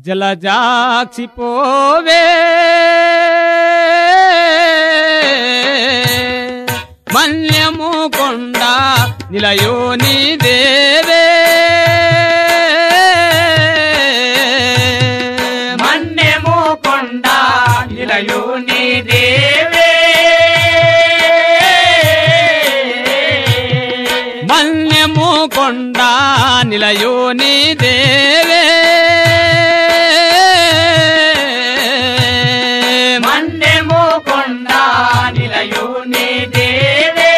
జలజాక్షి పోవే మన్యము కొండ నిలయోని దేవే మన్నెము కొండ నిలయుని దేవే మన్యము కొండ నిలయోని దేవే మన్నెము కొండ నిలయుని దేవే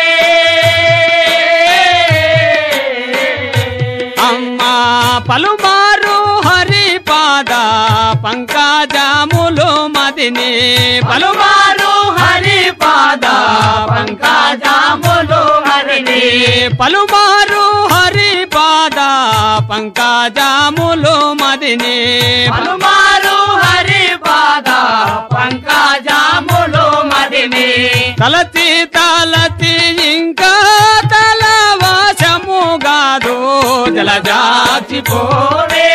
అమ్మా పలుమారు హరిపాద పంకజములు మదిని పలుమారు పలుమారు హరిపాద పంకజాములు హరిని పలుమారు హరిపాద పంకజములు మదిని పలుమారు హరిపాద పంకజాములు మదిని తలచి తలచి ఇంకా తల వాసము కాదు జలజాచి పో పోవే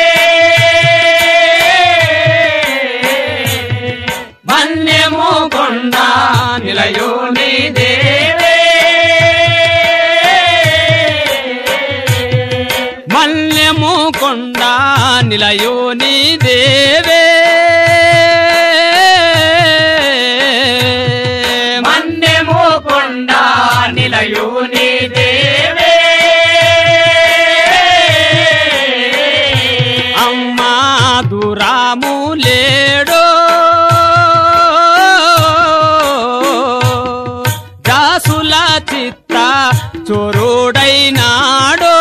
మన్యము కొండ నిలయోని దేవే మల్యము కొండ నిలయోని దేవే మన్యము కొండ నిలయోని దేవే అమ్మా దురాము లేడో దాసుల చిత్త చోరుడైనాడో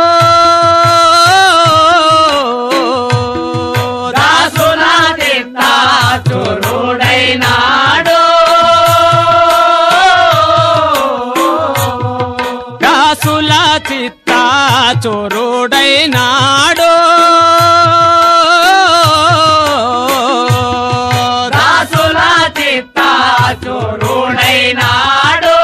దాసుల చిత్త చోరుడైనాడు దాసుల చిత్త చోరుడైనాడో దాసుల చిత్త చోరుడైనాడు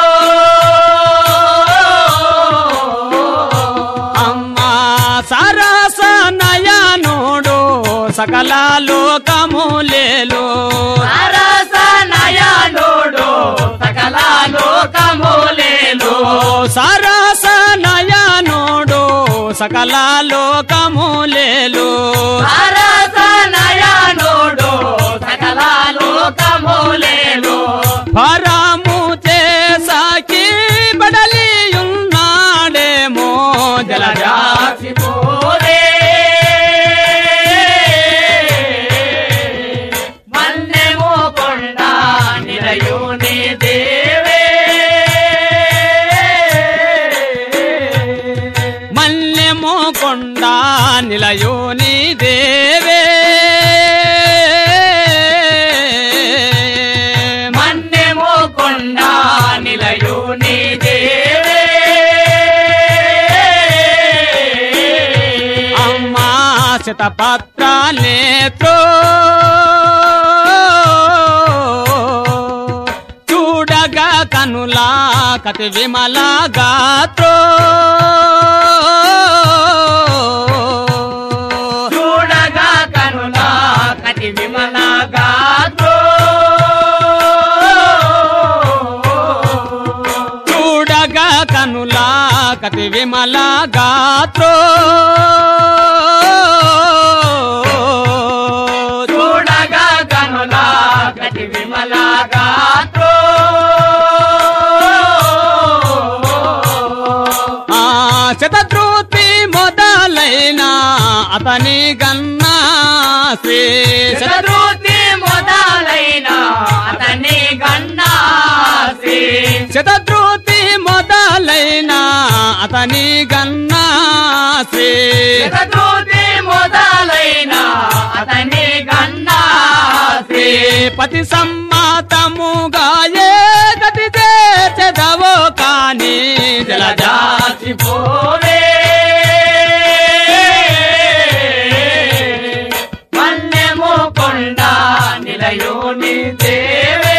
అమ్మా సరస నయనుడు సకల లోకములేలు సరస నయనుడు సకల లోకములేలు సరస నయనుడు సకల లోకములేలు సరస నయనుడు సకల లోకములేలు పరము చేసాకి బడలియున్నాడేమో జలజా జలజాక్షి పోరే మన్నెము కొండ నిలయుని దేవే మల్లెమో కొండ నిలయోని దేవే మన్నెము కొండ నిలయుని దేవే అమ్మా శతపత్ర నేత్రో చూడగా కనులా కతి విమల గాత్రో చూడగా కనుల కటి విమల గాత్రో చూడగా కనులా కతి విమల గాత్రో చూడగా కనుల కటి విమల గాత్రో ఆ శతద్రుతి మొదలైన అతని గన్నా శ్రీ శత శతృతి మొదలైన అతని గన్నాసి శతద్రుతి మొదలైన అతని గన్నా శ్రీ శతృతి మొదలైన అతని గన్నాసి పతి సమ్మతముగా ఏ గతి చేర్చెదవో కాని జలజా జాచి పోవే మన్నెము కొండ నిలయోని దేవే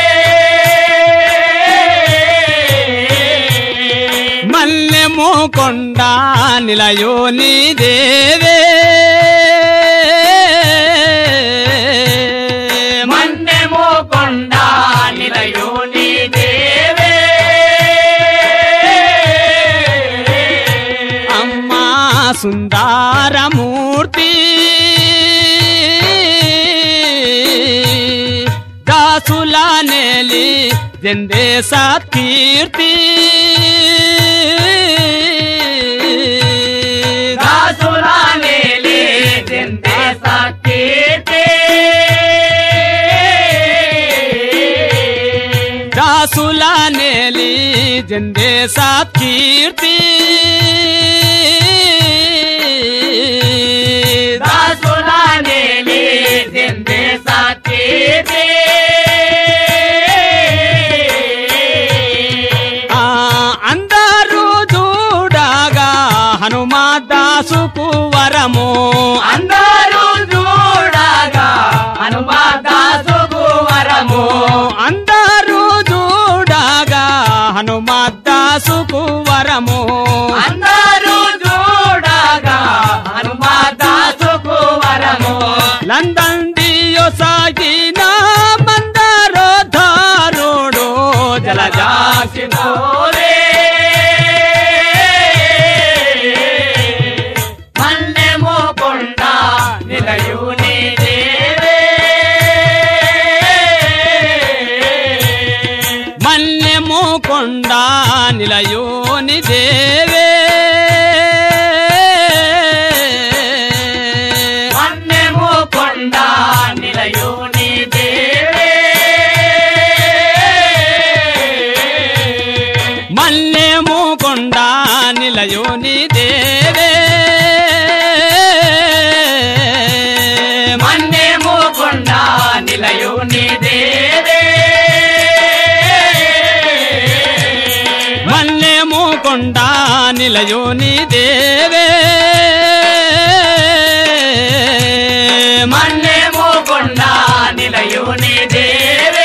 మల్లెము కొండ నిలయోని దేవే దాసుల నేలి జందేశ కీర్తి దాసురాలేలి దిందేశ కీర్తి దాసుల నేలి జందేశ కీర్తి దాసురాలేలి దిందేశ కీర్తి ఆ అందరూ చూడగా హనుమా దాసుకు వరము అందరూ చూడగా హనుమాదాసుకు వరము అందరూ చూడగా హనుమా దాసుకు వరము అందరూ చూడగా హనుమాదాసుకు వరము లందన్ దియో సాగిన మందరో ధారుడు జలజా జలజాసినోరే మన్నెము కొండ నిలయుని దేవే మల్లెము కొండ నిలయోని దేవే మన్నెము కొండ నిలయుని దేవే మల్లెము కొండ నిలయోని దేవే మన్నెము కొండ నిలయుని దేవే మల్లెము కొండ నిలయోని దేవే మన్నెము కొండ నిలయుని దేవే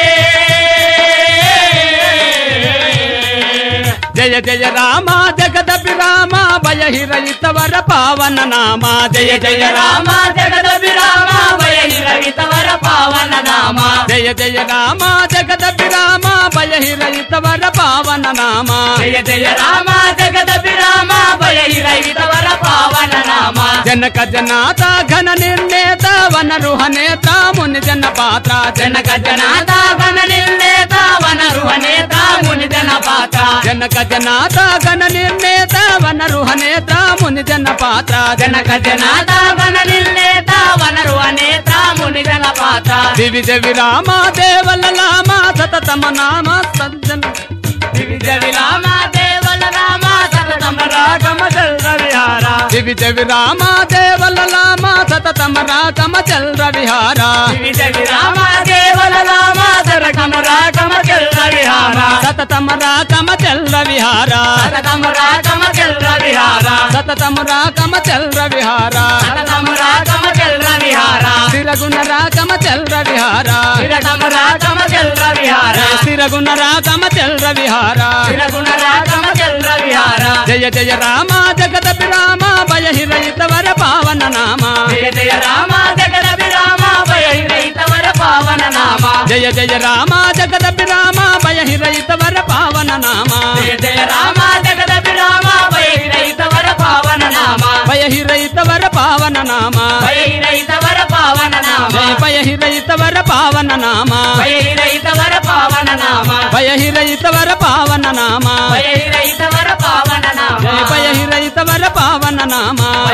జయ జయ రామ జగదపి రామ భయ హిరయితవర పావన నామ జయ జయ జయ రామ జగదపి రామ వయహిరవితవర పావన నామ జయ జయ రామ జగదపి రామ భయ హిరయితవర పావన నామ జయ జయ రామ జగదపి రామ వయహిరవితవర పావన నామ జనక జనాత ఘన నిర్ణేత వనరుహ నేత ముని జన పాత్ర జనక జనాత గణ నిర్ణేత వనరుహ నేత ముని జన పాత్ర జనక జనాత ఘన నిర్ణేత వనరుహ నేత ముని జన పాత్ర జనక జనాత గణ నిర్ణేత వనరుహ నేత ముని జన పాత్ర దివిజ విరామ దేవల లామ సతతమ నామ సజ్జన వివిధ విరామ దేవల రామ సతతమ రాగమ చల్ర విహార దివిజ విరామ దేవల లామ సతతమ రాగమ చల్ర విహార వివిధ విరామ దేవల రామ సరకమ రాగమ చల్ర విహార సతతమ రాగమ చల్ర విహార సతతమ రాగమ చల్ర విహార సతతమ రాగమ చల్ర విహార సతతమ రాగమ చల్ర విహార స్థిరగుణ రాగమ చల్ర విహార విరగమ రాగమ చల్ర విహార స్థిరగుణ రాగమ చల్ర విహార విరగుణ రాగమ చల్ర విహార జయ జయ రామ జగదపి రామ భయ హిరయితవర పావన నామ జయ జయ రామ జగద విరామ వయహిరైతవర పావన నామ జయ జయ రామ జగదపి రామ భయ హిరయితవర పావన నామ జయ జయ రామ జగద విరామ వయహిరైతవర పావన నామ భయ హిరయితవర పావన నామ వయహిరైతవర పావన నామ జయ భయ హిరయితవర పావన నామ వయహిరైతవర పావన నామ భయ హిరయితవర పావన నామ వయహిరైతవర పావన నామ జయ భయ హిరయితవర పావన నామ